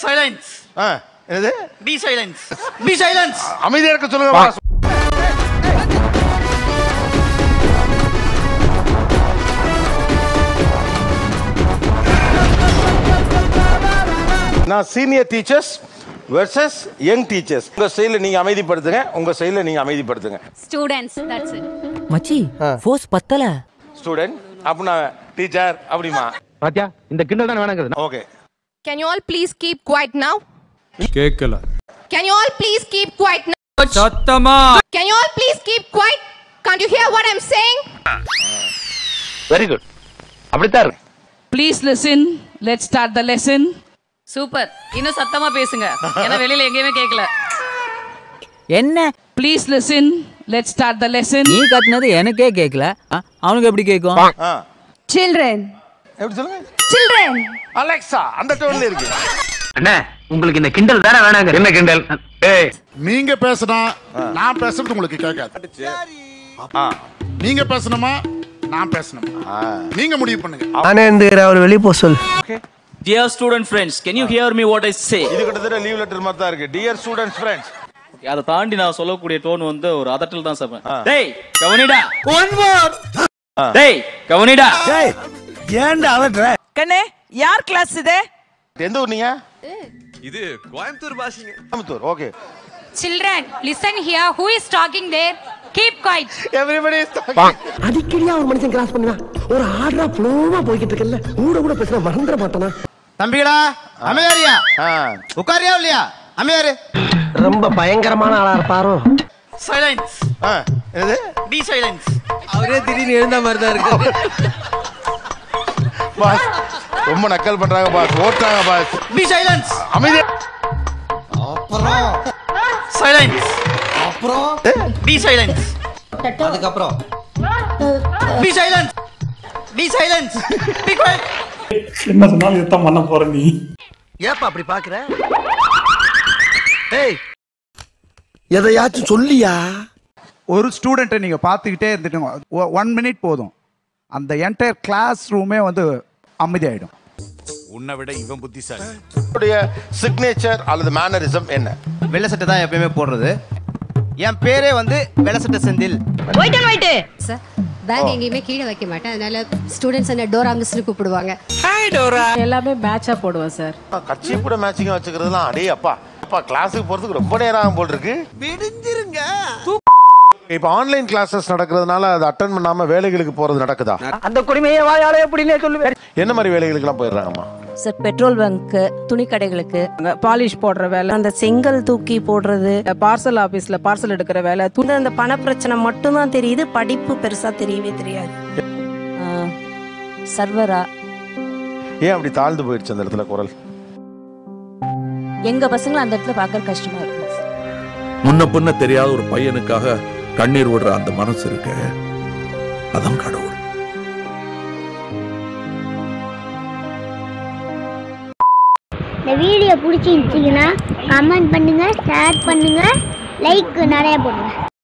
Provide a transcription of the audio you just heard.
Silence ஆ, என்னது B silence be silence அமைதியா இருக்க சொல்லுங்க boss. நான் senior teachers versus young teachers உங்க சைடுல நீங்க அமைதிப்படுத்துங்க உங்க சைடுல நீங்க அமைதிப்படுத்துங்க ஸ்டூடெண்ட்ஸ் தட்ஸ் இட் மச்சி ஃபோர்ஸ் பத்தல ஸ்டூடெண்ட் அப்படின்னா டீச்சர் அப்படிமா பாத்தியா இந்த கிண்டல் தான் வேணாங்கிறது okay Can you all please keep quiet now? கேட்கல Can you all please keep quiet now? சத்தமா Can you all please keep quiet? Can't you hear what I'm saying? Very good அப்படித்தான் இருக்கு Please listen. Let's start the lesson. Super இன்னும் சத்தமா பேசுங்க ஏன்னா வெளியில எங்கேயுமே கேட்கல என்ன Please listen. Let's start the lesson. நீ கத்துனது எனக்கே கேட்கல ஆ, அவனுக்கு எப்படி கேட்கும் ஆ Children. எப்படி சொல்லுங்க Children. அலெக்சா அந்த டோன்ல இருக்கு அண்ணே உங்களுக்கு இந்த கிண்டல் வேற வேணாங்க என்ன கிண்டல் ஏய் நீங்க பேசினா நான் பேசுறது உங்களுக்கு கேட்காது ஆ நீங்க பேசணுமா நான் பேசணுமா நீங்க முடிவு பண்ணுங்க ஆனேந்திர அவர் வெளிய போ சொல் Dear student friends, can you hear me what I say? இது கிட்டத்தட்ட லீவ் லெட்டர் மாதிரி தான் இருக்கு டியர் ஸ்டூடெண்ட்ஸ் ஃப்ரெண்ட்ஸ் அதை தாண்டி நான் சொல்லக்கூடிய டோன் வந்து ஒரு அதட்டல் தான் சார் டேய் கவனிடா டேய் கவனிடா கண்ணே யார் கிளாஸ் இது எந்த ஊர் நீங்க இது கோயம்புத்தூர் பாஷைங்க Coimbatore okay children listen here who is talking there keep quiet everybody is அடிக்கடியா ஒரு மனுஷன் கிராஸ் பண்ணுவான் ஒரு ஆர்டரா ஃப்ளோவா போய்கிட்டு இருக்கல கூட கூட பேசினா மறந்துட மாட்டானா தம்பிகளா அமையாரியா ஆ உட்காரியா இல்லையா அமையாரு ரொம்ப பயங்கரமான ஆளா இருப்பாரோ சைலன்ஸ் ஆ என்னது பி சைலன்ஸ் அவரே திடீர்னு எழுந்த மாதிரி தான் இருக்கு பாஸ் ரொம்ப நக்கல் பண்றாங்க பாஸ் ஓட்டுறாங்க பாஸ் பி சைலன்ஸ் அமைதி சைலன்ஸ் பி சைலன்ஸ் அதுக்கப்புறம் be silence be silence be quiet என்ன சொன்னாலும் இதுதான் பண்ண போற நீ ஏப்பா அப்படி பாக்குற ஏய் எதையாச்சும் சொல்லியா ஒரு ஸ்டூடெண்ட்டை நீங்க பார்த்துக்கிட்டே இருந்துட்டு ஒன் மினிட் போதும் அந்த என்டையர் கிளாஸ் ரூமே வந்து அமைதியாயிடும் உன்னை விட இவன் புத்திசாலி உடைய சிக்னேச்சர் அல்லது மேனரிசம் என்ன வெள்ளை சட்டை தான் எப்பயுமே போடுறது என் பேரே வந்து வெள்ளை சட்டை Senthil Wait and wait. Sir bag எங்கேயுமே கீழே வைக்க மாட்டேன் அதனால ஸ்டூடெண்ட்ஸ் என்ன டோரா மிஸ்னு கூப்பிடுவாங்க எல்லாமே மேட்சா போடுவேன் சார் கட்சி கூட மேட்சிங்கா வச்சுக்கிறதுலாம் அடே அப்பா அப்பா கிளாஸுக்கு போறதுக்கு ரொம்ப நேரம் ஆகும் போல் இருக்கு விடிஞ்சிருங்க இப்ப ஆன்லைன் கிளாஸஸ் நடக்கிறதுனால அது அட்டன் பண்ணாம வேலைகளுக்கு போறது நடக்குதா அந்த குடிமையை வாயால எப்படின்னே சொல்லுவேன் என்ன மாதிரி வேலைகளுக்கு எல்லாம் போயிடுறாங்கம்மா சார் பெட்ரோல் பங்க்கு துணி கடைகளுக்கு பாலிஷ் போடுற வேலை அந்த செங்கல் தூக்கி போடுறது பார்சல் ஆபீஸ்ல பார்சல் எடுக்கிற வேலை இந்த அந்த பண பிரச்சனை மட்டும்தான் தெரியுது படிப்பு பெருசா தெரியவே தெரியாது ஆ, சர்வரா ஏன் அப்படி தாழ்ந்து போயிடுச்சு அந்த இடத்துல குரல் எங்க பசங்களை அந்த இடத்துல பார்க்கற கஷ்டமா இருக்கு சார். முன்ன பின்ன தெரியாத ஒரு பையனுக்காக கண்ணீர் விடுற அந்த மனசு இருக்கு அதான் கடவுள் இந்த வீடியோ பிடிச்சிருந்துச்சிங்கன்னா கமெண்ட் பண்ணுங்க ஷேர் பண்ணுங்க லைக் நிறைய போடுங்க